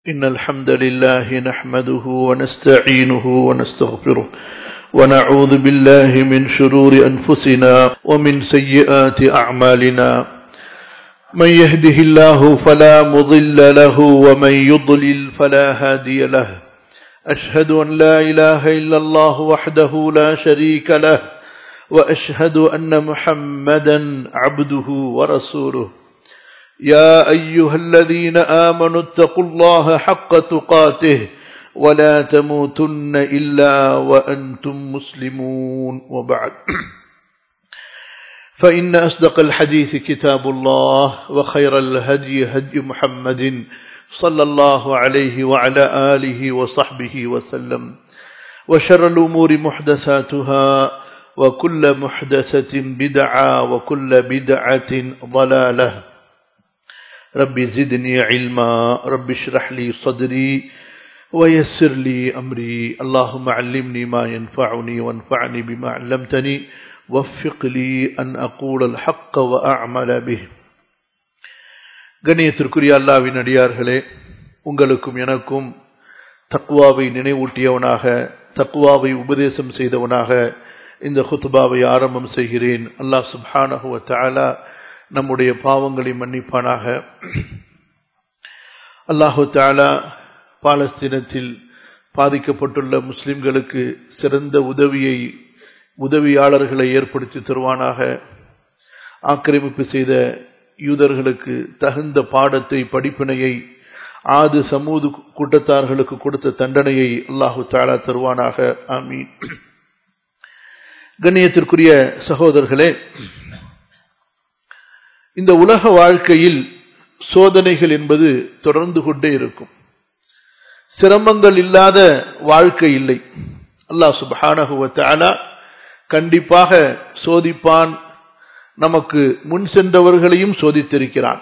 إن الحمد لله نحمده ونستعينه ونستغفره ونعوذ بالله من شرور أنفسنا ومن سيئات أعمالنا من يهده الله فلا مضل له ومن يضلل فلا هادي له أشهد أن لا إله إلا الله وحده لا شريك له وأشهد أن محمدا عبده ورسوله يا أيها الذين آمنوا اتقوا الله حق تقاته ولا تموتن إلا وأنتم مسلمون وبعد فإن أصدق الحديث كتاب الله وخير الهدي هدي محمد صلى الله عليه وعلى آله وصحبه وسلم وشر الأمور محدثاتها وكل محدثة بدعة وكل بدعة ضلالة رب زدني علما رب اشرح لي صدري ويسر لي أمري اللهم علمني ما ينفعني وانفعني بما علمتني وفق لي أن أقول الحق وأعمل به கண்ணியத்திற்குரிய அல்லாவின் அடியார்களே உங்களுக்கும் எனக்கும் தக்குவாவை நினைவூட்டியவனாக தக்குவாவை உபதேசம் செய்தவனாக இந்த ஹுத்துபாவை ஆரம்பம் செய்கிறேன் அல்லாஹ் சுப்ஹானஹுவ தாலா நம்முடைய பாவங்களை மன்னிப்பானாக அல்லாஹு தாலா பாலஸ்தீனத்தில் பாதிக்கப்பட்டுள்ள முஸ்லிம்களுக்கு சிறந்த உதவியை உதவியாளர்களை ஏற்படுத்தி தருவானாக ஆக்கிரமிப்பு செய்த யூதர்களுக்கு தகுந்த பாடத்தை படிப்பினையை ஆது சமூது கூட்டத்தார்களுக்கு கொடுத்த தண்டனையை அல்லாஹு தாலா தருவானாக ஆமீன் கண்ணியத்திற்குரிய சகோதரர்களே இந்த உலக வாழ்க்கையில் சோதனைகள் என்பது தொடர்ந்து கொண்டே இருக்கும் சிரமங்கள் இல்லாத வாழ்க்கை இல்லை அல்லாஹ் சுபஹானகுவத்தாலா கண்டிப்பாக சோதிப்பான் நமக்கு முன் சென்றவர்களையும் சோதித்திருக்கிறான்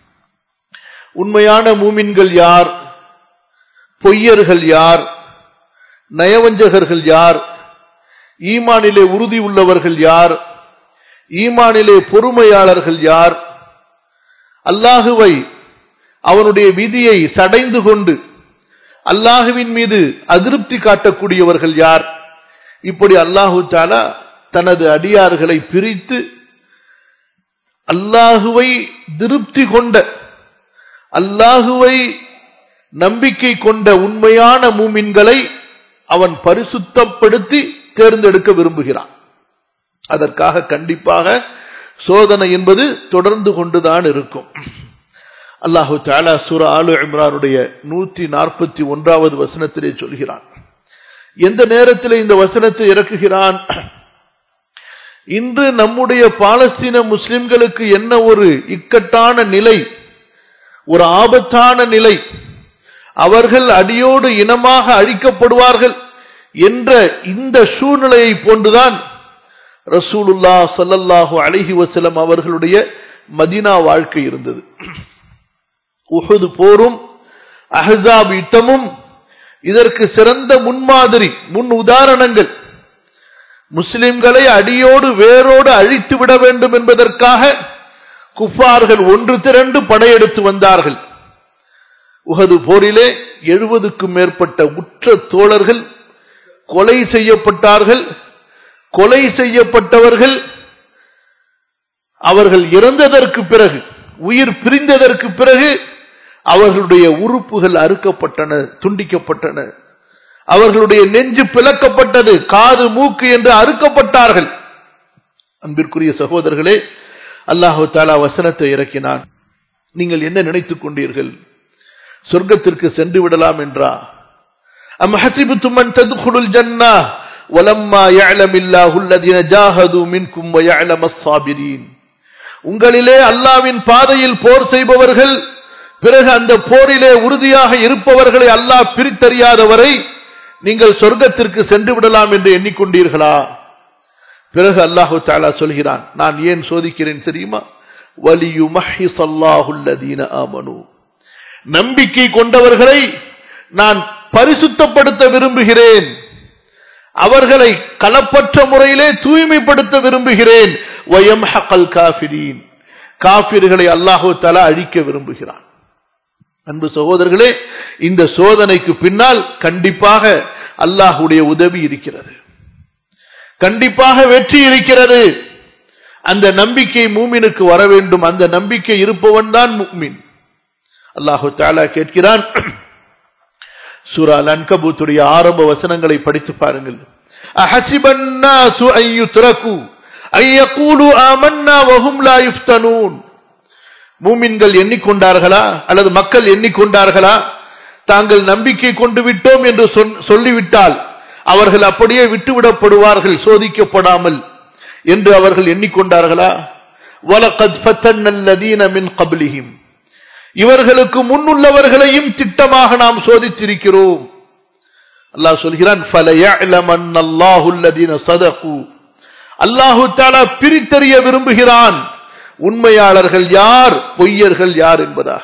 உண்மையான மூமின்கள் யார் பொய்யர்கள் யார் நயவஞ்சகர்கள் யார் ஈமானிலே உறுதி உள்ளவர்கள் யார் ஈமானிலே பொறுமையாளர்கள் யார் அல்லாஹுவை அவனுடைய விதியை சடைந்து கொண்டு அல்லாஹுவின் மீது அதிருப்தி காட்டக்கூடியவர்கள் யார் இப்படி அல்லாஹு தாலா தனது அடியார்களை பிரித்து அல்லாஹுவை திருப்தி கொண்ட அல்லாஹுவை நம்பிக்கை கொண்ட உண்மையான மூமின்களை அவன் பரிசுத்தப்படுத்தி தேர்ந்தெடுக்க விரும்புகிறான் அதற்காக கண்டிப்பாக சோதனை என்பது தொடர்ந்து கொண்டுதான் இருக்கும் அல்லாஹு தாலா சுர ஆலு இம்ரானுடைய நூத்தி நாற்பத்தி ஒன்றாவது வசனத்திலே சொல்கிறான் எந்த நேரத்தில் இந்த வசனத்தை இறக்குகிறான் இன்று நம்முடைய பாலஸ்தீன முஸ்லிம்களுக்கு என்ன ஒரு இக்கட்டான நிலை ஒரு ஆபத்தான நிலை அவர்கள் அடியோடு இனமாக அழிக்கப்படுவார்கள் என்ற இந்த சூழ்நிலையை போன்றுதான் ரசூலுல்லா சல்லல்லாஹு அழகி வசலம் அவர்களுடைய மதினா வாழ்க்கை இருந்தது உஹது போரும் அஹசாப் யுத்தமும் இதற்கு சிறந்த முன்மாதிரி முன் உதாரணங்கள் முஸ்லிம்களை அடியோடு வேரோடு அழித்து விட வேண்டும் என்பதற்காக குஃபார்கள் ஒன்று திரண்டு படையெடுத்து வந்தார்கள் உகது போரிலே எழுபதுக்கும் மேற்பட்ட உற்ற தோழர்கள் கொலை செய்யப்பட்டார்கள் கொலை செய்யப்பட்டவர்கள் அவர்கள் இறந்ததற்கு பிறகு உயிர் பிரிந்ததற்கு பிறகு அவர்களுடைய உறுப்புகள் அறுக்கப்பட்டன துண்டிக்கப்பட்டன அவர்களுடைய நெஞ்சு பிளக்கப்பட்டது காது மூக்கு என்று அறுக்கப்பட்டார்கள் அன்பிற்குரிய சகோதரர்களே அல்லாஹு தாலா வசனத்தை இறக்கினான் நீங்கள் என்ன நினைத்துக் கொண்டீர்கள் சொர்க்கத்திற்கு சென்று விடலாம் என்றா அம் ஹசிபுத்துமன் ததுகுலுல் ஜன்னா வலம்மா يعلم الله الذين جاهدوا منكم ويعلم الصابرين உங்களிலே அல்லாவின் பாதையில் போர் செய்பவர்கள் பிறகு அந்த போரிலே உறுதியாக இருப்பவர்களை அல்லாஹ் பிரித்தறியாதவரை நீங்கள் சொர்க்கத்திற்கு சென்று விடலாம் என்று எண்ணிக்கொண்டீர்களா பிறகு அல்லாஹு தாலா சொல்கிறான் நான் ஏன் சோதிக்கிறேன் தெரியுமா வலியு மஹிசல்லாஹுல்லதீன ஆமனு நம்பிக்கை கொண்டவர்களை நான் பரிசுத்தப்படுத்த விரும்புகிறேன் அவர்களை களப்பற்ற முறையிலே தூய்மைப்படுத்த விரும்புகிறேன் வயம் ஹக்கல் காபிரீன் காபிர்களை அல்லாஹு தலா அழிக்க விரும்புகிறான் அன்பு சகோதரர்களே இந்த சோதனைக்கு பின்னால் கண்டிப்பாக அல்லாஹுடைய உதவி இருக்கிறது கண்டிப்பாக வெற்றி இருக்கிறது அந்த நம்பிக்கை மூமினுக்கு வர வேண்டும் அந்த நம்பிக்கை இருப்பவன் தான் முக்மின் அல்லாஹு தாலா கேட்கிறான் சூரா அன்கபூத்துடைய ஆரம்ப வசனங்களை படித்து பாருங்கள் அஹசிபன்னாசு ஐயுத்ரகு ஐயகூலு ஆமன்னா வஹும் லா யுஃப்தனூன் மூமின்கள் எண்ணிக்கொண்டார்களா அல்லது மக்கள் எண்ணிக்கொண்டார்களா தாங்கள் நம்பிக்கை கொண்டு விட்டோம் என்று சொல்லிவிட்டால் அவர்கள் அப்படியே விட்டுவிடப்படுவார்கள் சோதிக்கப்படாமல் என்று அவர்கள் எண்ணிக்கொண்டார்களா வலகத் ஃபத்தன்னல்லதீன மின் கப்லிஹிம் இவர்களுக்கு முன்னுள்ளவர்களையும் திட்டமாக நாம் சோதித்திருக்கிறோம் அல்லாஹ் சொல்கிறான் அல்லாஹு தாலா பிரித்தறிய விரும்புகிறான் உண்மையாளர்கள் யார் பொய்யர்கள் யார் என்பதாக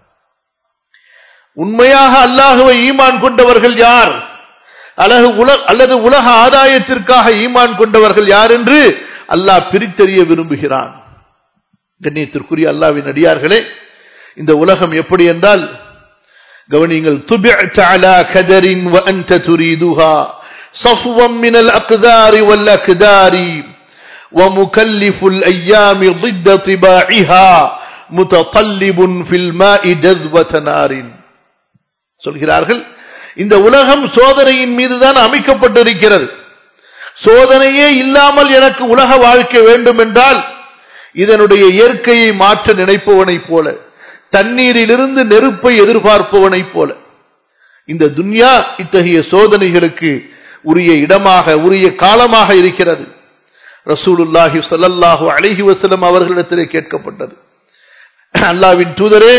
உண்மையாக அல்லாஹுவை ஈமான் கொண்டவர்கள் யார் அழகு அல்லது உலக ஆதாயத்திற்காக ஈமான் கொண்டவர்கள் யார் என்று அல்லாஹ் பிரித்தறிய விரும்புகிறான் கண்ணியத்திற்குரிய அல்லாவின் அடியார்களே இந்த உலகம் எப்படி என்றால் கவனியுங்கள் துபிஅத அலா கதரின் வ அன்த துரீதுஹா صفوا من الأقدار والأكدار ومكلف الأيام ضد طباعها متطلب في الماء جذوة نار சொல்கிறார்கள் இந்த உலகம் சோதனையின் மீதுதான் அமைக்கப்பட்டிருக்கிறது சோதனையே இல்லாமல் எனக்கு உலக வாழ்க்கை வேண்டும் என்றால் இதனுடைய இயற்கையை மாற்ற நினைப்பவனைப் போல தண்ணீரிலிருந்து நெருப்பை எதிர்பார்ப்பவனைப் போல இந்த துன்யா இத்தகைய சோதனைகளுக்கு உரிய இடமாக உரிய காலமாக இருக்கிறது ரசூலுல்லாஹி ஸல்லல்லாஹு அலைஹி வஸல்லம் அவர்களிடத்திலே கேட்கப்பட்டது அல்லாவின் தூதரே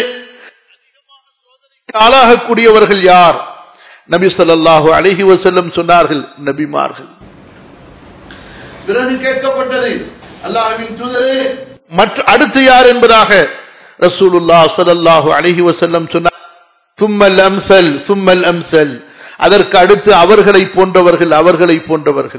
ஆளாகக்கூடியவர்கள் யார் நபி ஸல்லல்லாஹு அலைஹி வஸல்லம் சொன்னார்கள் நபிமார்கள் பிறகு கேட்கப்பட்டது அல்லாஹ்வின் தூதரே மற்ற அடுத்து யார் என்பதாக ரசூலுல்லாஹ் ஸல்லல்லாஹு அலைஹி வஸல்லம் சொன்னார் தும்மல் அம்சல் தும்மல் அம்சல் அதற்கு அடுத்து அவர்களை போன்றவர்கள் அவர்களை போன்றவர்கள்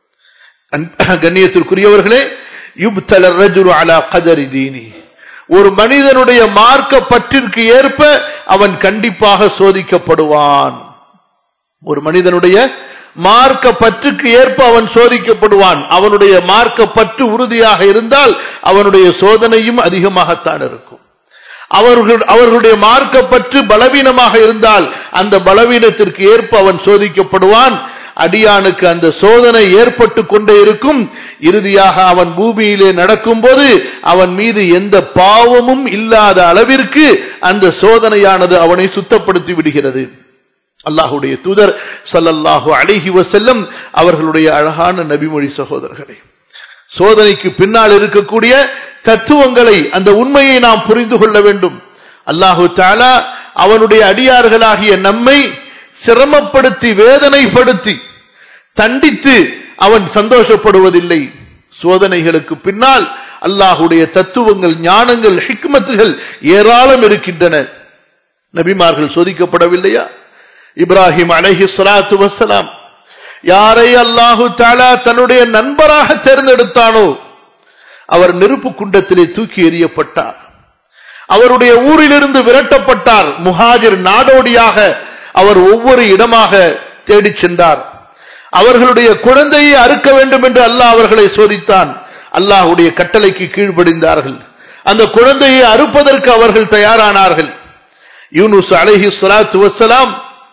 கண்ணியத்திற்குரியவர்களே யுப்தல ரஜுரு அலா கதரி தீனி ஒரு மனிதனுடைய மார்க்க பற்றிற்கு ஏற்ப அவன் கண்டிப்பாக சோதிக்கப்படுவான் ஒரு மனிதனுடைய மார்க்க பற்றுக்கு ஏற்ப அவன் சோதிக்கப்படுவான் அவனுடைய மார்க்க பற்று உறுதியாக இருந்தால் அவனுடைய சோதனையும் அதிகமாகத்தான் இருக்கும் அவர்கள் அவர்களுடைய மார்க்க பற்று பலவீனமாக இருந்தால் அந்த பலவீனத்திற்கு ஏற்ப அவன் சோதிக்கப்படுவான் அடியானுக்கு அந்த சோதனை ஏற்பட்டு கொண்டே இருக்கும் இறுதியாக அவன் பூமியிலே நடக்கும் போது அவன் மீது எந்த பாவமும் இல்லாத அளவிற்கு அந்த சோதனையானது அவனை சுத்தப்படுத்தி விடுகிறது அல்லாஹுடைய தூதர் சல்லல்லாஹு அழகி வசல்லம் அவர்களுடைய அழகான நபிமொழி சகோதரர்களே சோதனைக்கு பின்னால் இருக்கக்கூடிய தத்துவங்களை அந்த உண்மையை நாம் புரிந்து கொள்ள வேண்டும் அல்லாஹு தாலா அவனுடைய அடியார்களாகிய நம்மை சிரமப்படுத்தி வேதனைப்படுத்தி தண்டித்து அவன் சந்தோஷப்படுவதில்லை சோதனைகளுக்கு பின்னால் அல்லாஹுடைய தத்துவங்கள் ஞானங்கள் ஹிக்மத்துகள் ஏராளம் இருக்கின்றன நபிமார்கள் சோதிக்கப்படவில்லையா இப்ராஹிம் அலஹி சலாத்து வசலாம் யாரை அல்லாஹு தாலா தன்னுடைய நண்பராக தேர்ந்தெடுத்தானோ அவர் நெருப்பு குண்டத்திலே தூக்கி எறியப்பட்டார் அவருடைய ஊரிலிருந்து விரட்டப்பட்டார் முஹாஜிர் நாடோடியாக அவர் ஒவ்வொரு இடமாக தேடிச் சென்றார் அவர்களுடைய குழந்தையை அறுக்க வேண்டும் என்று அல்லாஹ் அவர்களை சோதித்தான் அல்லாஹுடைய கட்டளைக்கு கீழ்ப்படிந்தார்கள் அந்த குழந்தையை அறுப்பதற்கு அவர்கள் தயாரானார்கள் யூனுஸ் அலஹி சலாத்து வசலாம்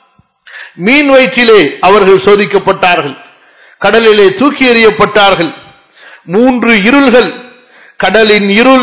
மீன் வயிற்றிலே அவர்கள் சோதிக்கப்பட்டார்கள் கடலிலே தூக்கி எறியப்பட்டார்கள் மூன்று இருள்கள் கடலின் இருள்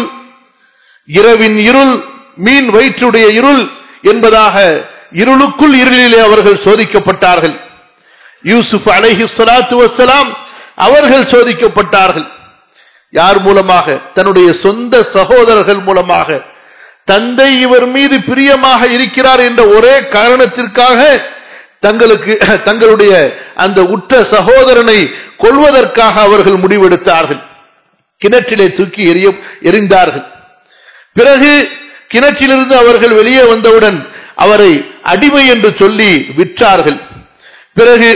இரவின் இருள் மீன் வயிற்றுடைய இருள் என்பதாக இருளுக்குள் இருளிலே அவர்கள் சோதிக்கப்பட்டார்கள் யூசுப் அலைஹி சலாத்து வசலாம் அவர்கள் சோதிக்கப்பட்டார்கள் யார் மூலமாக தன்னுடைய சொந்த சகோதரர்கள் மூலமாக தந்தை இவர் மீது பிரியமாக இருக்கிறார் என்ற ஒரே காரணத்திற்காக தங்களுக்கு தங்களுடைய அந்த உற்ற சகோதரனை கொள்வதற்காக அவர்கள் முடிவெடுத்தார்கள் கிணற்றிலே தூக்கி எறிய எறிந்தார்கள் பிறகு கிணற்றிலிருந்து அவர்கள் வெளியே வந்தவுடன் அவரை அடிமை என்று சொல்லி விற்றார்கள் பிறகு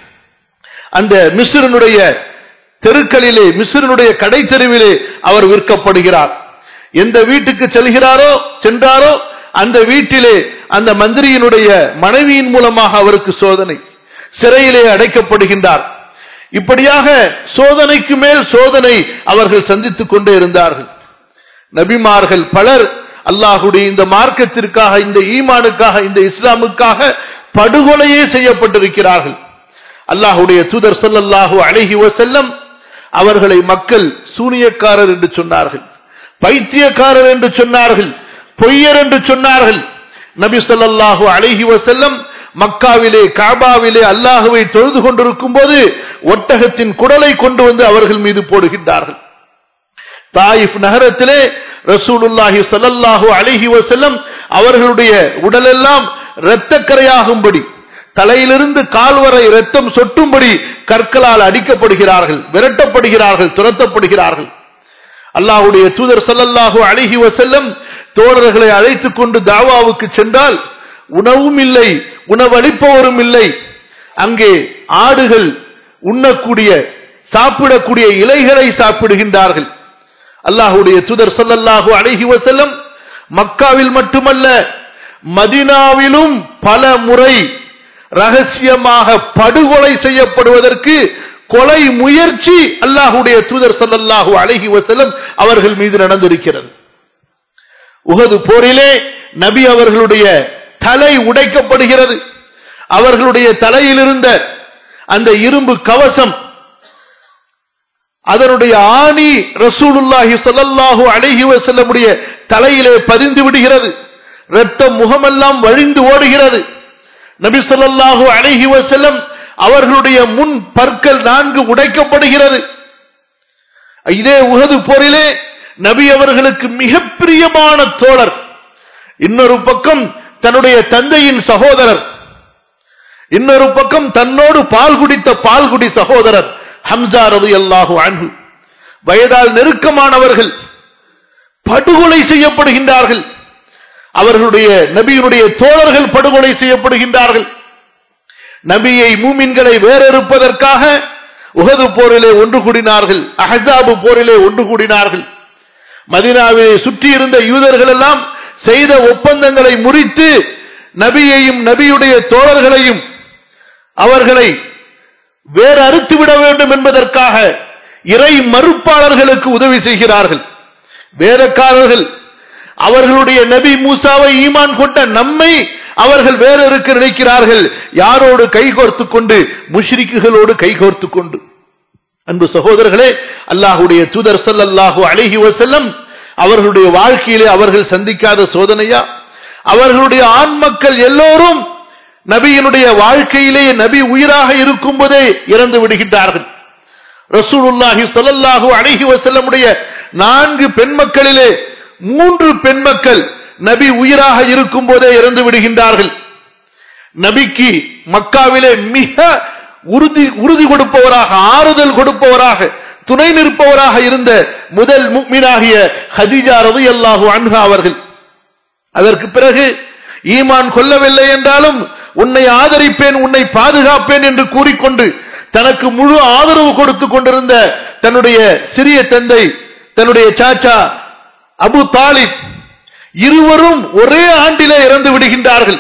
அந்த மிஸ்ரனுடைய தெருக்களிலே மிஸ்ரனுடைய கடை தெருவிலே அவர் விற்கப்படுகிறார் எந்த வீட்டுக்கு செல்கிறாரோ சென்றாரோ அந்த வீட்டிலே அந்த மந்திரியினுடைய மனைவியின் மூலமாக அவருக்கு சோதனை சிறையிலே அடைக்கப்படுகின்றார் இப்படியாக சோதனைக்கு மேல் சோதனை அவர்கள் சந்தித்துக் கொண்டே இருந்தார்கள் நபிமார்கள் பலர் அல்லாஹுடைய இந்த மார்க்கத்திற்காக இந்த ஈமானுக்காக இந்த இஸ்லாமுக்காக படுகொலையே செய்யப்பட்டிருக்கிறார்கள் அல்லாஹுடைய தூதர் ஸல்லல்லாஹு அலைஹி வஸல்லம் அவர்களை மக்கள் சூனியக்காரர் என்று சொன்னார்கள் பைத்தியக்காரர் என்று சொன்னார்கள் பொய்யர் என்று சொன்னார்கள் நபி ஸல்லல்லாஹு அலைஹி வஸல்லம் மக்காவிலே காபாவிலே அல்லாஹுவை தொழுது கொண்டிருக்கும் போது ஒட்டகத்தின் குடலை கொண்டு வந்து அவர்கள் மீது போடுகின்றார்கள் தாயிஃப் நகரத்திலே ரசூலுல்லாஹி ஸல்லல்லாஹு அலைஹி வஸல்லம் அவர்களுடைய உடலெல்லாம் இரத்தக்கரையாகும்படி தலையிலிருந்து கால் வரை ரத்தம் சொட்டும்படி கற்களால் அடிக்கப்படுகிறார்கள் விரட்டப்படுகிறார்கள் துரத்தப்படுகிறார்கள் அல்லாஹ்வுடைய தூதர் ஸல்லல்லாஹு அலைஹி வஸல்லம் தோழர்களை அழைத்துக் கொண்டு தாவாவுக்கு சென்றால் உணவும் இல்லை உணவளிப்பவரும் இல்லை அங்கே ஆடுகள் உண்ணக்கூடிய சாப்பிடக்கூடிய இலைகளை சாப்பிடுகின்றார்கள் அல்லாஹுடைய தூதர் ஸல்லல்லாஹு அலைஹி வஸல்லம் மக்காவில் மட்டுமல்ல மதினாவிலும் பல முறை ரகசியமாக படுகொலை செய்யப்படுவதற்கு கொலை முயற்சி அல்லாஹுடைய தூதர் ஸல்லல்லாஹு அலைஹி வஸல்லம் அவர்கள் மீது நடந்திருக்கிறது உகது போரிலே நபி அவர்களுடைய தலை உடைக்கப்படுகிறது அவர்களுடைய தலையில் இருந்த அந்த இரும்பு கவசம் அதனுடைய ஆணி ரசூலுல்லாஹி ஸல்லல்லாஹு அலைஹி வஸல்லமுடைய தலையிலே பதிந்து விடுகிறது இரத்தம் முகமெல்லாம் வழிந்து ஓடுகிறது நபி ஸல்லல்லாஹு அலைஹி வஸல்லம் அவர்களுடைய முன் பற்கள் நான்கு உடைக்கப்படுகிறது இதே உகது போரிலே நபி அவர்களுக்கு மிக பிரியமான தோழர் இன்னொரு பக்கம் தன்னுடைய தந்தையின் சகோதரர் இன்னொரு பக்கம் தன்னோடு பால் குடித்த பால்குடி சகோதரர் ஹம்சா ரலியல்லாஹு அன்ஹு வயதால் நெருக்கமானவர்கள் படுகொலை செய்யப்படுகின்றார்கள் அவர்களுடைய நபியினுடைய தோழர்கள் படுகொலை செய்யப்படுகின்றார்கள் நபியை மூமின்களை வேறறுப்பதற்காக உகது போரிலே ஒன்று கூடினார்கள் அஹசாபு போரிலே ஒன்று கூடினார்கள் மதினாவிலே சுற்றியிருந்த யூதர்கள் எல்லாம் செய்த ஒப்பந்தங்களை முறித்து நபியையும் நபியுடைய தோழர்களையும் அவர்களை வேறு அறுத்து விட வேண்டும் என்பதற்காக இறை மறுப்பாளர்களுக்கு உதவி செய்கிறார்கள் வேதக்காரர்கள் அவர்களுடைய நபி மூசாவை ஈமான் கொண்ட நம்மை அவர்கள் வேற இருக்க நினைக்கிறார்கள் யாரோடு கைகோர்த்து கொண்டு முஷ்ரிக்குகளோடு கைகோர்த்து கொண்டு அன்பு சகோதரர்களே அல்லாஹுடைய தூதர் ஸல்லல்லாஹு அலைஹி வஸல்லம் அவர்களுடைய வாழ்க்கையிலே அவர்கள் சந்திக்காத சோதனையா அவர்களுடைய ஆண் மக்கள் எல்லோரும் நபியினுடைய வாழ்க்கையிலே நபி உயிராக இருக்கும் போதே இறந்து விடுகின்றார்கள் ரசூலுல்லாஹி ஸல்லல்லாஹு அலைஹி வஸல்லமுடைய நான்கு பெண் மக்களிலே மூன்று பெண் மக்கள் நபி உயிராக இருக்கும் போதே இறந்து விடுகின்றார்கள் நபிக்கு மக்காவிலே மிக உறுதி உறுதி கொடுப்பவராக ஆறுதல் கொடுப்பவராக துணை நிற்பவராக இருந்த முதல் முக்மினாகிய ஹதிஜா ரலியல்லாஹு அன்ஹா அவர்கள் அதற்கு பிறகு ஈமான் கொள்ளவில்லை என்றாலும் உன்னை ஆதரிப்பேன் உன்னை பாதுகாப்பேன் என்று கூறிக்கொண்டு தனக்கு முழு ஆதரவு கொடுத்து கொண்டிருந்த தன்னுடைய சிறிய தந்தை தன்னுடைய சாச்சா அபு தாலிப் இருவரும் ஒரே ஆண்டிலே இறந்து விடுகின்றார்கள்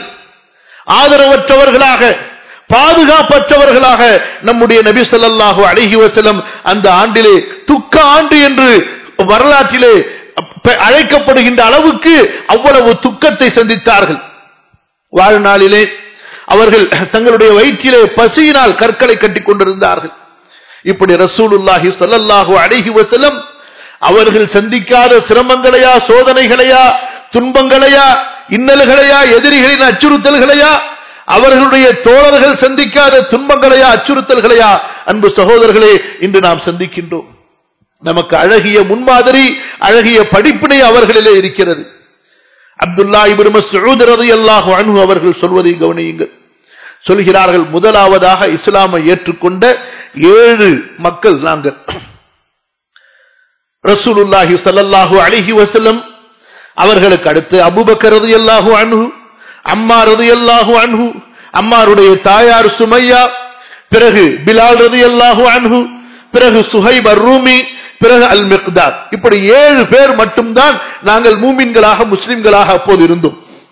ஆதரவற்றவர்களாக பாதுகாப்பற்றவர்களாக நம்முடைய நபி ஸல்லல்லாஹு அலைஹி வஸல்லம் அந்த ஆண்டிலே துக்க ஆண்டு என்று வரலாற்றிலே அழைக்கப்படுகின்ற அளவுக்கு அவ்வளவு துக்கத்தை சந்தித்தார்கள் வாழ்நாளிலே அவர்கள் தங்களுடைய வயிற்றிலே பசியினால் கற்களை கட்டிக் கொண்டிருந்தார்கள் இப்படி ரசூலுல்லாஹி ஸல்லல்லாஹு அலைஹி வஸல்லம் அவர்கள் சந்திக்காத சிரமங்களையா சோதனைகளையா துன்பங்களையா இன்னல்களையா எதிரிகளின் அச்சுறுத்தல்களையா அவர்களுடைய தோழர்கள் சந்திக்காத துன்பங்களையா அச்சுறுத்தல்களையா அன்பு சகோதரர்களே இன்று நாம் சந்திக்கின்றோம் நமக்கு அழகிய முன்மாதிரி அழகிய படிப்பினை அவர்களிலே இருக்கிறது அப்துல்லா இபின் மஸ்ஊத் ரலியல்லாஹு அன்ஹு அவர்கள் சொல்வதை கவனியுங்கள் சொல்கிறார்கள் முதலாவதாக இஸ்லாமை ஏற்றுக்கொண்ட ஏழு மக்கள் நாங்கள் ரசூலுல்லாஹி ஸல்லல்லாஹு அலைஹி வஸல்லம் அவர்களுக்கு அடுத்து அபூபக்கர் ரலியல்லாஹு அன்ஹு அம்மா ரலியல்லாஹு அன்ஹு அம்மாருடைய தாயார் சுமையா பிறகு பிலால் ரலியல்லாஹு அன்ஹு பிறகு சுஹைப் அர்-ரூமி பிறகு அல் மிக்தாத் இப்படி ஏழு பேர் மட்டும்தான் நாங்கள் மூமின்களாக முஸ்லிம்களாக அப்போது இருந்தோம்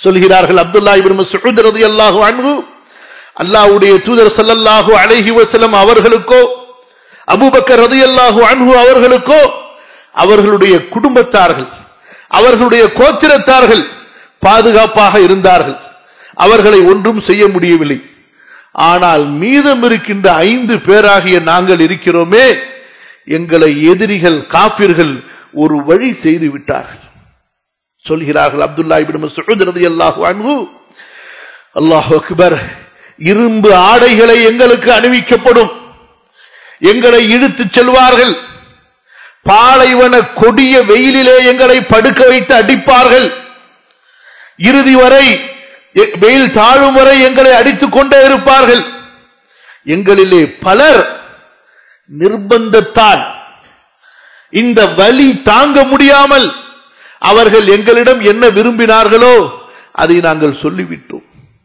சொல்கிறார்கள் அப்துல்லா இப்னு மஸ்ஊத் ரலியல்லாஹு அன்ஹு அல்லாஹ்வுடைய தூதர் ஸல்லல்லாஹு அலைஹி வஸல்லம் அவர்களுக்கோ அபூபக்கர் ரலியல்லாஹு அன்ஹு அவர்களுக்கோ அவர்களுடைய குடும்பத்தார்கள் அவர்களுடைய கோத்திரத்தார்கள் பாதுகாப்பாக இருந்தார்கள் அவர்களை ஒன்றும் செய்ய முடியவில்லை ஆனால் மீதம் இருக்கின்ற ஐந்து பேராகிய நாங்கள் இருக்கிறோமே எங்களை எதிரிகள் காப்பிர்கள் ஒரு வழி செய்து விட்டார்கள் சொல்கிறார்கள் அப்துல்லா இப்னு மஸ்ஊத் ரலியல்லாஹு அன்ஹு அல்லாஹ் அக்பர் இரும்பு ஆடைகளை எங்களுக்கு அணிவிக்கப்படும் எங்களை இழுத்துச் செல்வார்கள் பாலைவன கொடிய வெயிலிலே எங்களை படுக்க வைத்து அடிப்பார்கள் இறுதி வரை எ- வெயில் தாழும் வரை எங்களை அடித்துக் கொண்டே இருப்பார்கள் எங்களிலே பலர் நிர்பந்தத்தால் இந்த வலி தாங்க முடியாமல் அவர்கள் எங்களிடம் என்ன விரும்பினார்களோ அதை நாங்கள் சொல்லிவிட்டோம்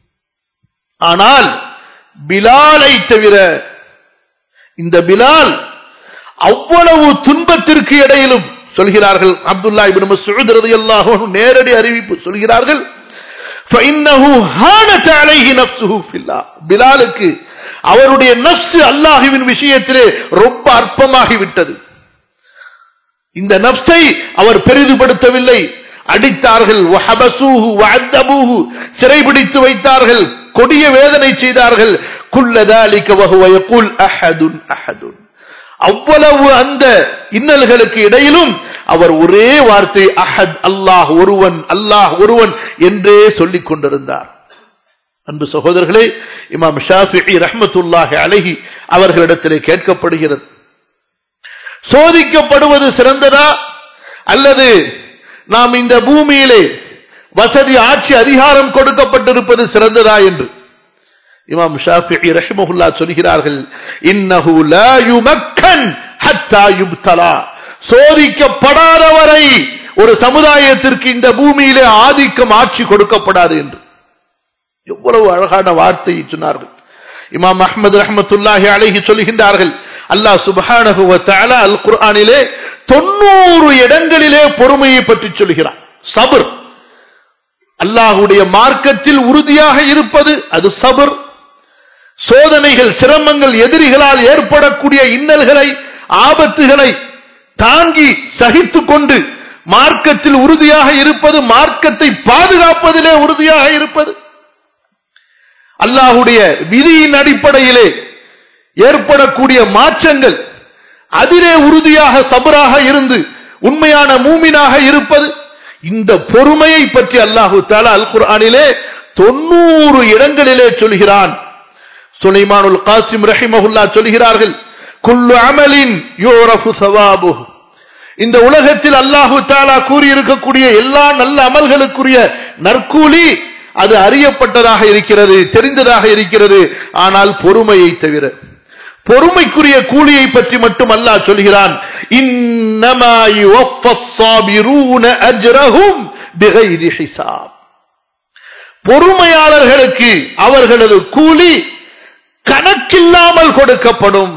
ஆனால் பிலாலை தவிர இந்த பிலால் அவ்வளவு துன்பத்திற்கு இடையிலும் சொல்கிறார்கள் அப்துல்லா இப்னு மஸ்ஊத் ரலியல்லாஹு அன்ஹு நேரடி அறிவிப்பு சொல்கிறார்கள் فإنه هانت عليه نفسه في الله பிலாலுக்கு அவருடைய நப்சு அல்லாஹ்வின் விஷயத்திலே ரொம்ப அற்பமாகி விட்டது இந்த நப்சை அவர் பெரிதுபடுத்தவில்லை அடித்தார்கள் வஹபசூஹு வஅத்தபூஹு சிறைபிடித்து வைத்தார்கள் கொடிய வேதனை செய்தார்கள் குல்ல ذلك وهو يقول احد احد அவ்வளவு அந்த இன்னல்களுக்கு இடையிலும் அவர் ஒரே வார்த்தை அஹத் அல்லாஹ் ஒருவன் அல்லாஹ் ஒருவன் என்றே சொல்லிக் கொண்டிருந்தார் அன்பு சகோதரர்களே இமாம் ஷாஃபிஇ ரஹ்மத்துல்லாஹி அலைஹி அவர்களிடத்திலே கேட்கப்படுகிறது சோதிக்கப்படுவது சிறந்ததா அல்லது நாம் இந்த பூமியிலே வசதி ஆட்சி அதிகாரம் கொடுக்கப்பட்டிருப்பது சிறந்ததா என்று இமாம் ஷாஃபிஇ ரஹ்மஹுல்லா சொல்கிறார்கள் இன்னஹு லா யுமக்கன் ஹத்தா யுப்தலா சோதிக்கப்படாதவரை ஒரு சமுதாயத்திற்கு இந்த பூமியிலே ஆதிக்கம் ஆட்சி கொடுக்கப்படாது என்று எவ்வளவு அழகான வார்த்தையை சொன்னார்கள் இமாம் அஹ்மது ரஹ்மத்துல்லாஹி அலைஹி சொல்கின்றார்கள் அல்லாஹ் சுப்ஹானஹு வ தஆலா அல் குர்ஆனிலே 90 இடங்களிலே பொறுமையை பற்றி சொல்கிறான் சபர் அல்லாஹ்வுடைய மார்க்கத்தில் உறுதியாக இருப்பது அது சபர் சோதனைகள் சிரமங்கள் எதிரிகளால் ஏற்படக்கூடிய இன்னல்களை ஆபத்துகளை தாங்கி சகித்துக் கொண்டு மார்க்கத்தில் உறுதியாக இருப்பது மார்க்கத்தை பாதுகாப்பதிலே உறுதியாக இருப்பது அல்லாஹுடைய விதியின் அடிப்படையிலே ஏற்படக்கூடிய மாற்றங்கள் அதிலே உறுதியாக சபராக இருந்து உண்மையான மூமினாக இருப்பது இந்த பொறுமையை பற்றி அல்லாஹு தாலா அல் குர்ஆனிலே தொண்ணூறு இடங்களிலே சொல்கிறான் சுலைமானுல் காசிம் ரஹிமஹுல்லா சொல்கிறார்கள் குல்லு அமலின் யூரஃபு சவாபுஹு இந்த உலகத்தில் அல்லாஹு தாலா கூறியிருக்கக்கூடிய எல்லா நல்ல அமல்களுக்குரிய நற்கூலி அது அறியப்பட்டதாக இருக்கிறது தெரிந்ததாக இருக்கிறது ஆனால் பொறுமையை தவிர பொறுமைக்குரிய கூலியை பற்றி மட்டும் அல்லாஹ் சொல்கிறான் இன்னமா யுவஃபஸ் ஸாபிரூன அஜ்ரஹும் பிகைரி ஹிசாப் பொறுமையாளர்களுக்கு அவர்களது கூலி கணக்கில்லாமல் கொடுக்கப்படும்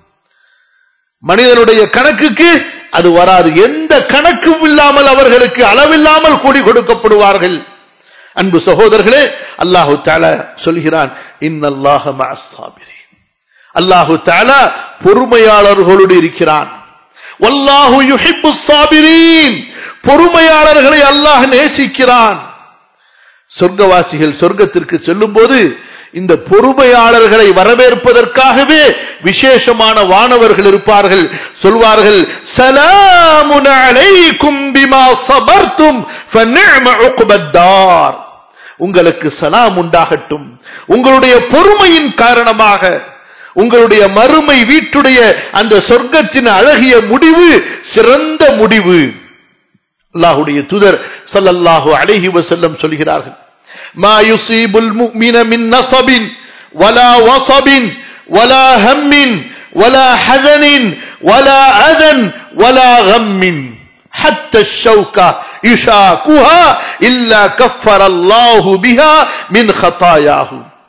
மனிதனுடைய கணக்குக்கு அது வராது எந்த கணக்கும் இல்லாமல் அவர்களுக்கு அளவில்லாமல் கூடி கொடுக்கப்படுவார்கள் அன்பு சகோதரர்களே அல்லாஹு தாலா சொல்கிறான் இன்னல்லாஹ மஅஸ்ஸாபிரீன் அல்லாஹு தாலா பொறுமையாளர்களோடு இருக்கிறான் வல்லாஹு யுஹிப்புஸ் சாபிரீன் பொறுமையாளர்களை அல்லாஹ் நேசிக்கிறான் சொர்க்கவாசிகள் சொர்க்கத்திற்கு செல்லும் போது இந்த பொறுமையாளர்களை வரவேற்பதற்காகவே விசேஷமான வானவர்கள் இருப்பார்கள் சொல்வார்கள் சலாமுன் அலைக்கும் பிமா சபர்த்தும் ஃபநிஅம உக்பத்தார் உங்களுக்கு சலாம் உண்டாகட்டும் உங்களுடைய பொறுமையின் காரணமாக உங்களுடைய மறுமை வீட்டுடைய அந்த சொர்க்கத்தின் அழகிய முடிவு சிறந்த முடிவு அல்லாஹுடைய தூதர் ஸல்லல்லாஹு அலைஹி வஸல்லம் சொல்கிறார்கள் ما يصيب المؤمن من نصب ولا وصب ولا هم ولا حزن ولا أذى ولا غم حتى الشوكة يشاكها إلا كفر الله بها من خطاياه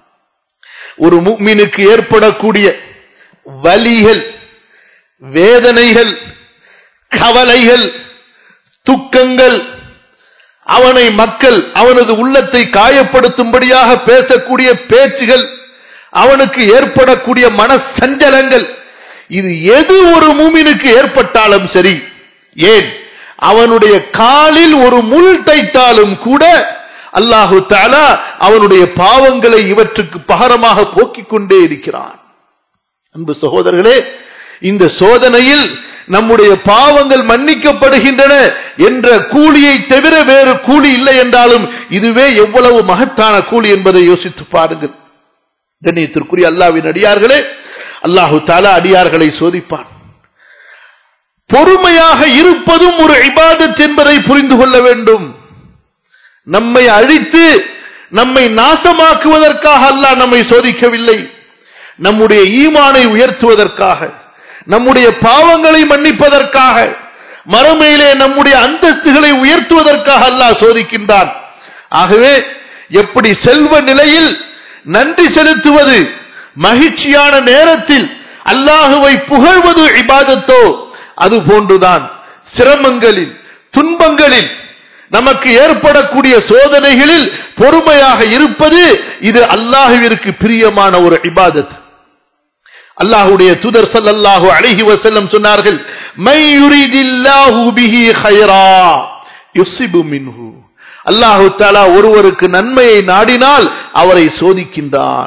ஒரு முக்மினுக்கு ஏற்படக்கூடிய வலிகள் வேதனைகள் கவலைகள் துக்கங்கள் அவனை மக்கள் அவனது உள்ளத்தை காயப்படுத்தும்படியாக பேசக்கூடிய பேச்சுகள் அவனுக்கு ஏற்படக்கூடிய மன சஞ்சலங்கள் இது எது ஒரு மூமினுக்கு ஏற்பட்டாலும் சரி ஏன் அவனுடைய காலில் ஒரு முள் தைத்தாலும் கூட அல்லாஹு தாலா அவனுடைய பாவங்களை இவற்றுக்கு பகரமாக போக்கிக் கொண்டே இருக்கிறான் அன்பு சகோதரர்களே இந்த சோதனையில் நம்முடைய பாவங்கள் மன்னிக்கப்படுகின்றன என்ற கூலியை தவிர வேறு கூலி இல்லை என்றாலும் இதுவே எவ்வளவு மகத்தான கூலி என்பதை யோசித்து பாருங்கள் கண்ணியத்திற்குரிய அல்லாவின் அடியார்களே அல்லாஹு தாலா அடியார்களை சோதிப்பான் பொறுமையாக இருப்பதும் ஒரு இபாதத் என்பதை புரிந்து கொள்ள வேண்டும் நம்மை அழித்து நம்மை நாசமாக்குவதற்காக அல்லாஹ் நம்மை சோதிக்கவில்லை நம்முடைய ஈமானை உயர்த்துவதற்காக நம்முடைய பாவங்களை மன்னிப்பதற்காக மறுமையிலே நம்முடைய அந்தஸ்துகளை உயர்த்துவதற்காக அல்லாஹ் சோதிக்கின்றான் ஆகவே எப்படி செல்வ நிலையில் நன்றி செலுத்துவது மகிழ்ச்சியான நேரத்தில் அல்லாஹுவை புகழ்வது இபாதத்தோ அது போன்றுதான் சிரமங்களில் துன்பங்களில் நமக்கு ஏற்படக்கூடிய சோதனைகளில் பொறுமையாக இருப்பது இது அல்லாஹுவிற்கு பிரியமான ஒரு இபாதத் அல்லாஹுடைய தூதர் ஸல்லல்லாஹு அலைஹி வஸல்லம் சொன்னார்கள் மை யுரிதில்லாஹு பிஹி கைரா யுஸிபு மின்ஹு அல்லாஹு தஆலா ஒருவருக்கு நன்மையை நாடினால் அவரை சோதிக்கின்றான்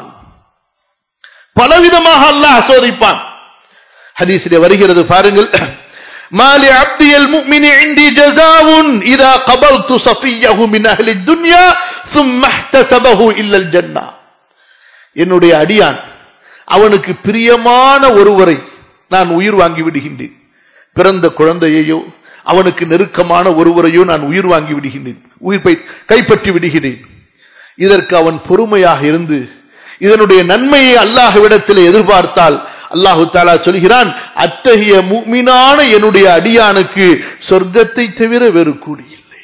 பலவிதமாக அல்லாஹ் சோதிப்பான் ஹதீஸிலே வருகிறது பாருங்கள் ما لعبدي المؤمن عندي جزاء إذا قبلت صفيه من أهل الدنيا ثم احتسبه إلا الجنة என்னுடைய அடியான் அவனுக்கு பிரியமான ஒருவரை நான் உயிர் வாங்கி விடுகின்றேன் பிறந்த குழந்தையையோ அவனுக்கு நெருக்கமான ஒருவரையோ நான் உயிர் வாங்கி விடுகின்றேன் உயிர்ப்பை கைப்பற்றி விடுகிறேன் இதற்கு அவன் பொறுமையாக இருந்து இதனுடைய நன்மையை அல்லாஹ்விடத்தில் எதிர்பார்த்தால் அல்லாஹு தாலா சொல்கிறான் அத்தகைய முக்மினான என்னுடைய அடியானுக்கு சொர்க்கத்தை தவிர வேறு கூடி இல்லை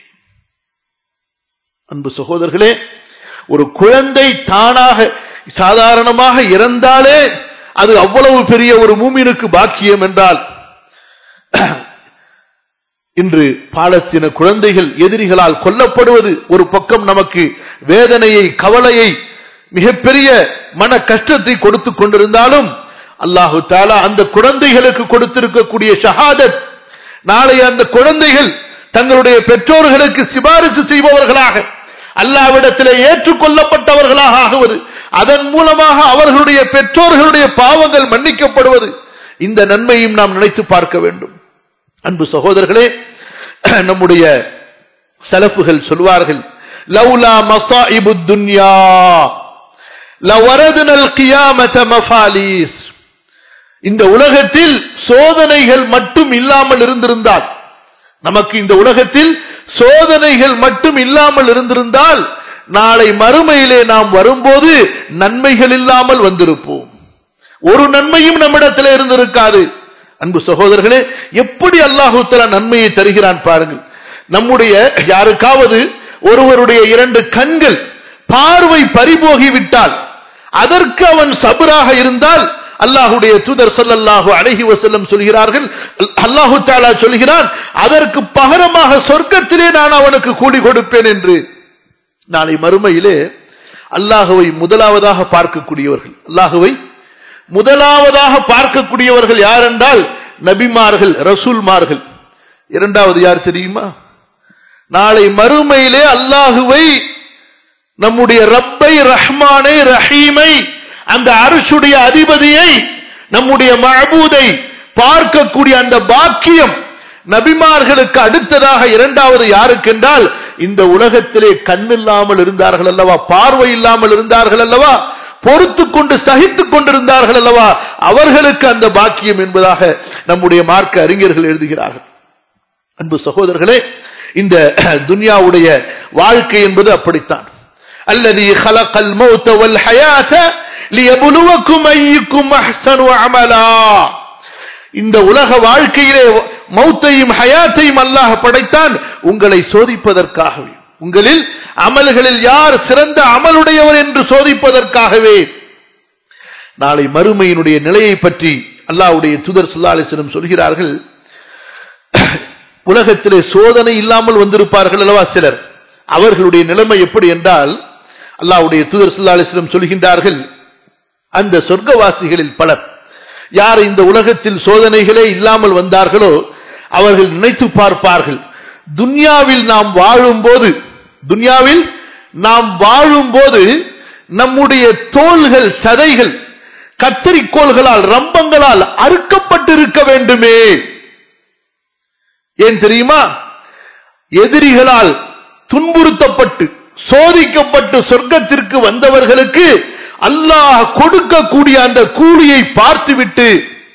அன்பு சகோதரர்களே ஒரு குழந்தை தானாக சாதாரணமாக இறந்தாலே அது அவ்வளவு பெரிய ஒரு மூமினுக்கு பாக்கியம் என்றால் இன்று பாலஸ்தீன குழந்தைகள் எதிரிகளால் கொல்லப்படுவது ஒரு பக்கம் நமக்கு வேதனையை கவலையை மிகப்பெரிய மன கஷ்டத்தை கொடுத்துக் கொண்டிருந்தாலும் அல்லாஹு தாலா அந்த குழந்தைகளுக்கு கொடுத்திருக்கக்கூடிய ஷஹாதத் நாளை அந்த குழந்தைகள் தங்களுடைய பெற்றோர்களுக்கு சிபாரிசு செய்பவர்களாக அல்லாவிடத்திலே ஏற்றுக்கொள்ளப்பட்டவர்களாக ஆகுவது அதன் மூலமாக அவர்களுடைய பெற்றோர்களுடைய பாவங்கள் மன்னிக்கப்படுவது இந்த நன்மையும் நாம் நினைத்து பார்க்க வேண்டும் அன்பு சகோதரர்களே நம்முடைய சலப்புகள் சொல்வார்கள் லவ்லா மசாஇபு துன்யா லவரதுனல் கியாமத மஃபாலீஸ் இந்த உலகத்தில் சோதனைகள் மட்டும் இல்லாமல் இருந்திருந்தால் நமக்கு இந்த உலகத்தில் சோதனைகள் மட்டும் இல்லாமல் இருந்திருந்தால் நாளை மறுமையிலே நாம் வரும்போது நன்மைகள் இல்லாமல் வந்திருப்போம் ஒரு நன்மையும் நம்மிடத்தில் இருந்திருக்காது அன்பு சகோதரர்களே எப்படி அல்லாஹு தலா நன்மையை தருகிறான் பாருங்கள் நம்முடைய யாருக்காவது ஒருவருடைய இரண்டு கண்கள் பார்வை பறிபோகிவிட்டால் அதற்கு அவன் சபராக இருந்தால் அல்லாஹுடைய தூதர் சல்லல்லாஹு அழகி வசல்லம் சொல்கிறார்கள் அல்லாஹு தாலா சொல்கிறான் அதற்கு பகரமாக சொர்க்கத்திலே நான் அவனுக்கு கூலி கொடுப்பேன் என்று நாளை மறுமையிலே அல்லாஹுவை முதலாவதாக பார்க்கக்கூடியவர்கள் அல்லாஹுவை முதலாவதாக பார்க்கக்கூடியவர்கள் யார் என்றால் நபிமார்கள் ரசூல்மார்கள் இரண்டாவது யார் தெரியுமா நாளை மறுமையிலே அல்லாஹுவை நம்முடைய ரப்பை ரஹ்மானை ரஹீமை அந்த அரசுடைய அதிபதியை நம்முடைய மழபூதை பார்க்கக்கூடிய அந்த பாக்கியம் நபிமார்களுக்கு அடுத்ததாக இரண்டாவது யாருக்கு என்றால் இந்த உலகத்திலே கண்ணில்லாமல் இருந்தார்கள் அல்லவா பார்வை இல்லாமல் இருந்தார்கள் அல்லவா பொறுத்து கொண்டு சகித்துக் கொண்டிருந்தார்கள் அல்லவா அவர்களுக்கு அந்த பாக்கியம் என்பதாக நம்முடைய மார்க்க அறிஞர்கள் எழுதுகிறார்கள் அன்பு சகோதரர்களே இந்த துன்யாவுடைய வாழ்க்கை என்பது அப்படித்தான் அல்லது خلق الموت والحياة ليبلوكم أيكم أحسن عملا இந்த உலக வாழ்க்கையிலே மௌத்தையும் ஹயாத்தையும் அல்லாஹ் படைத்தான் உங்களை சோதிப்பதற்காகவே உங்களில் அமல்களில் யார் சிறந்த அமலுடையவர் என்று சோதிப்பதற்காகவே நாளை மறுமையினுடைய நிலையை பற்றி அல்லாஹ்வுடைய தூதர் சுல்லாலிசனம் சொல்கிறார்கள் உலகத்திலே சோதனை இல்லாமல் வந்திருப்பார்கள் அல்லவா சிலர் அவர்களுடைய நிலைமை எப்படி என்றால் அல்லாஹ்வுடைய தூதர் ஸல்லல்லாஹு அலைஹி வஸல்லம் சொல்கின்றார்கள் அந்த சொர்க்கவாசிகளில் பலர் யார் இந்த உலகத்தில் சோதனைகளே இல்லாமல் வந்தார்களோ அவர்கள் நினைத்து பார்ப்பார்கள் துன்யாவில் நாம் வாழும்போது துன்யாவில் நாம் வாழும்போது நம்முடைய தோள்கள் சதைகள் கத்தரிக்கோள்களால் ரம்பங்களால் அறுக்கப்பட்டிருக்க வேண்டுமே ஏன் தெரியுமா எதிரிகளால் துன்புறுத்தப்பட்டு சோதிக்கப்பட்டு சொர்க்கத்திற்கு வந்தவர்களுக்கு அல்லாஹ் கொடுக்கக்கூடிய அந்த கூலியை பார்த்துவிட்டு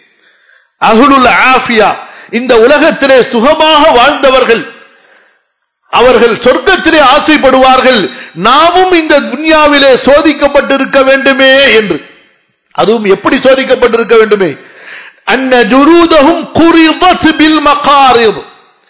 அகுலுல் ஆஃபியா இந்த உலகத்திலே சுகமாக வாழ்ந்தவர்கள் அவர்கள் சொர்க்கத்திலே ஆசைப்படுவார்கள் நாமும் இந்த துன்யாவிலே சோதிக்கப்பட்டிருக்க வேண்டுமே என்று அதுவும் எப்படி சோதிக்கப்பட்டிருக்க வேண்டுமே அன்ன ஜுரூதகும் குறிபத் பில் மகாரித்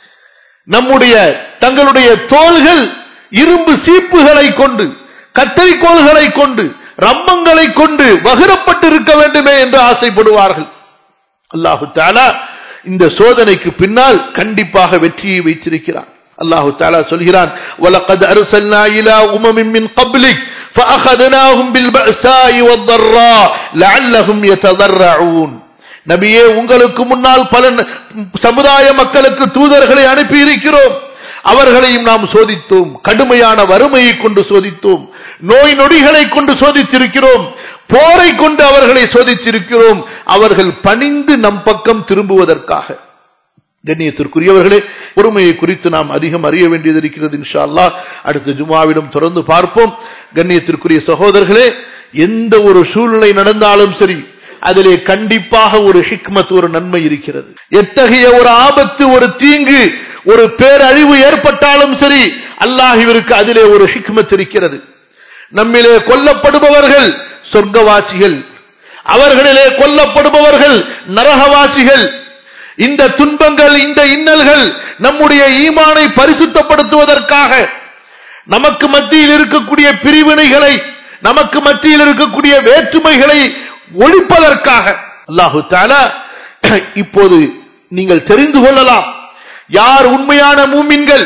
நம்முடைய தங்களுடைய தோள்கள் இரும்பு சீப்புகளை கொண்டு கத்தரிக்கோள்களை கொண்டு ரம்பங்களை கொண்டு வகுரப்பட்டிருக்க வேண்டுமே என்று ஆசைப்படுவார்கள் அல்லாஹு தாலா இந்த சோதனைக்கு பின்னால் கண்டிப்பாக வெற்றியை வைத்திருக்கிறான் அல்லாஹு தாலா சொல்கிறான் وَلَقَدْ أَرْسَلْنَا إِلَى أُمَمٍ مِّن قَبْلِكَ فَأَخَذْنَاهُمْ بِالْبَأْسَاءِ وَالضَّرَّاءِ لَعَلَّهُمْ يَتَضَرَّعُونَ நபியே உங்களுக்கு முன்னால் பல சமுதாய மக்களுக்கு தூதர்களை அனுப்பி இருக்கிறோம் அவர்களையும் நாம் சோதித்தோம் கடுமையான வறுமையை கொண்டு சோதித்தோம் நோய் நொடிகளை கொண்டு சோதித்திருக்கிறோம் போரை கொண்டு அவர்களை சோதித்திருக்கிறோம் அவர்கள் பணிந்து நம் பக்கம் திரும்புவதற்காக கண்ணியத்திற்குரியவர்களே பொறுமையை குறித்து நாம் அதிகம் அறிய வேண்டியது இருக்கிறது இன்ஷா அல்லாஹ் அடுத்த ஜுமாவிடம் தொடர்ந்து பார்ப்போம் கண்ணியத்திற்குரிய சகோதரர்களே எந்த ஒரு சூழ்நிலை நடந்தாலும் சரி அதிலே கண்டிப்பாக ஒரு ஹிக்மத் ஒரு நன்மை இருக்கிறது எத்தகைய ஒரு ஆபத்து ஒரு தீங்கு ஒரு பேரழிவு ஏற்பட்டாலும் சரி அல்லாஹ் இவருக்கு அதிலே ஒரு ஹிக்மத் இருக்கிறது நம்மிலே கொல்லப்படுபவர்கள் சொர்க்கவாசிகள் அவர்களிலே கொல்லப்படுபவர்கள் நரகவாசிகள் இந்த துன்பங்கள் இந்த இன்னல்கள் நம்முடைய ஈமானை பரிசுத்தப்படுத்துவதற்காக நமக்கு மத்தியில் இருக்கக்கூடிய பிரிவினைகளை நமக்கு மத்தியில் இருக்கக்கூடிய வேற்றுமைகளை ஒழிப்பதற்காக அல்லாஹு தாலா இப்போது நீங்கள் தெரிந்து கொள்ளலாம் யார் உண்மையான மூமின்கள்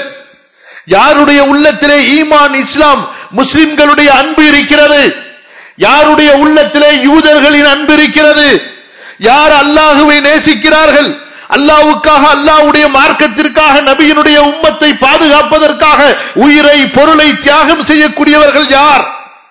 யாருடைய உள்ளத்திலே ஈமான் இஸ்லாம் முஸ்லிம்களுடைய அன்பு இருக்கிறது யாருடைய உள்ளத்திலே யூதர்களின் அன்பு இருக்கிறது யார் அல்லாஹுவை நேசிக்கிறார்கள் அல்லாவுக்காக அல்லாவுடைய மார்க்கத்திற்காக நபியினுடைய உம்மத்தை பாதுகாப்பதற்காக உயிரை பொருளை தியாகம் செய்யக்கூடியவர்கள் யார்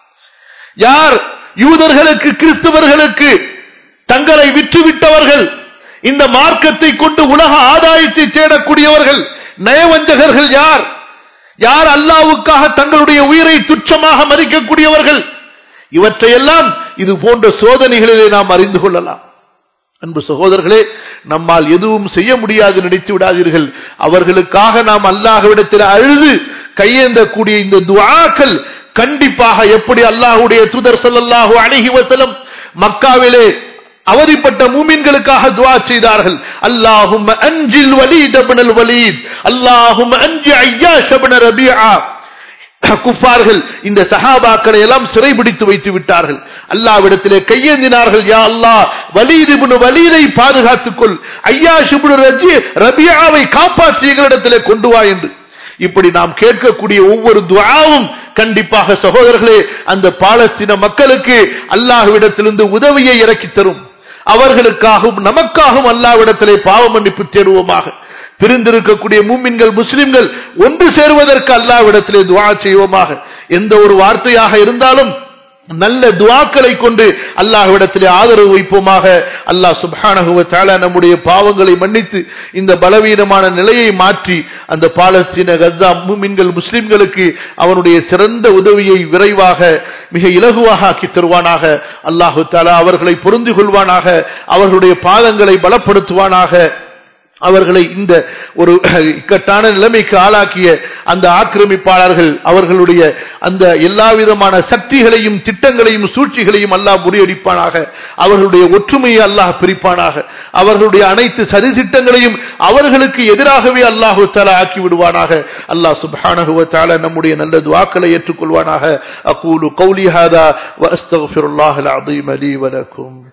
யார் யூதர்களுக்கு கிறிஸ்தவர்களுக்கு தங்களை விற்றுவிட்டவர்கள் இந்த மார்க்கத்தை கொண்டு உலக ஆதாயத்தை தேடக்கூடியவர்கள் நயவஞ்சகர்கள் யார் யார் அல்லாவுக்காக தங்களுடைய உயிரை துச்சமாக மதிக்கக்கூடியவர்கள் இவற்றையெல்லாம் இது போன்ற சோதனைகளிலே நாம் அறிந்து கொள்ளலாம் அன்பு சகோதரர்களே நம்மால் எதுவும் செய்ய முடியாது நினைத்து விடாதீர்கள் அவர்களுக்காக நாம் அல்லாஹ்விடத்தில் அழுது கையேந்தக்கூடிய இந்த துவாக்கள் கண்டிப்பாக எப்படி அல்லாஹுடைய தூதர் ஸல்லல்லாஹு அலைஹி வஸல்லம் மக்காவிலே அவதிப்பட்ட மூமின்களுக்காக துவா செய்தார்கள் அல்லாஹும் அஞ்சில் வலீத் இப்னல் வலீத் அல்லாஹும் அஞ்சி ஐயாஷ் இப்ன ரபீஆ குஃபார்கள் இந்த சஹாபாக்களை எல்லாம் சிறைபிடித்து வைத்து விட்டார்கள் அல்லாவிடத்திலே கையேந்தினார்கள் யா அல்லாஹ் வலீத் இப்னு வலீதை பாதுகாத்துக் கொள் ஐயாஷ் இப்னு ரஜி ரபியாவை காப்பாற்றி எங்களிடத்திலே கொண்டு வா என்று இப்படி நாம் கேட்கக்கூடிய ஒவ்வொரு துவாவும் கண்டிப்பாக சகோதரர்களே அந்த பாலஸ்தீன மக்களுக்கு அல்லாஹ்விடத்திலிருந்து உதவியை இறக்கி தரும் அவர்களுக்காகவும் நமக்காகவும் அல்லாவிடத்திலே பாவ மன்னிப்பு தேடுவோமாக பிரிந்திருக்கக்கூடிய மூமின்கள் முஸ்லிம்கள் ஒன்று சேருவதற்கு அல்லாவிடத்திலே துவா செய்வோமாக எந்த ஒரு வார்த்தையாக இருந்தாலும் நல்ல துவாக்களை கொண்டு அல்லாஹ்விடத்திலே ஆதரவு வைப்போமாக அல்லாஹ் சுப்ஹானஹுவ தஆலா நம்முடைய பாவங்களை மன்னித்து இந்த பலவீனமான நிலையை மாற்றி அந்த பாலஸ்தீன கஸ்ஸா மூமின்கள் முஸ்லிம்களுக்கு அவனுடைய சிறந்த உதவியை விரைவாக மிக இலகுவாக ஆக்கி தருவானாக அல்லாஹு தஆலா அவர்களை பொருந்து கொள்வானாக அவர்களுடைய பாதங்களை பலப்படுத்துவானாக அவர்களை இந்த ஒரு இக்கட்டான நிலைமைக்கு ஆளாக்கிய அந்த ஆக்கிரமிப்பாளர்கள் அவர்களுடைய அந்த எல்லா விதமான சக்திகளையும் திட்டங்களையும் சூழ்ச்சிகளையும் அல்லாஹ் முறியடிப்பானாக அவர்களுடைய ஒற்றுமையை அல்லாஹ் பிரிப்பானாக அவர்களுடைய அனைத்து சதித்திட்டங்களையும் அவர்களுக்கு எதிராகவே அல்லாஹு தாலா ஆக்கி விடுவானாக அல்லாஹ் சுப்ஹானஹு வ தஆலா நம்முடைய நல்ல துஆக்களை ஏற்றுக்கொள்வானாக அகூலு கௌலி ஹாதா வ அஸ்தக்ஃபிருல்லாஹல் அஸீம் லீ வ லக்கும்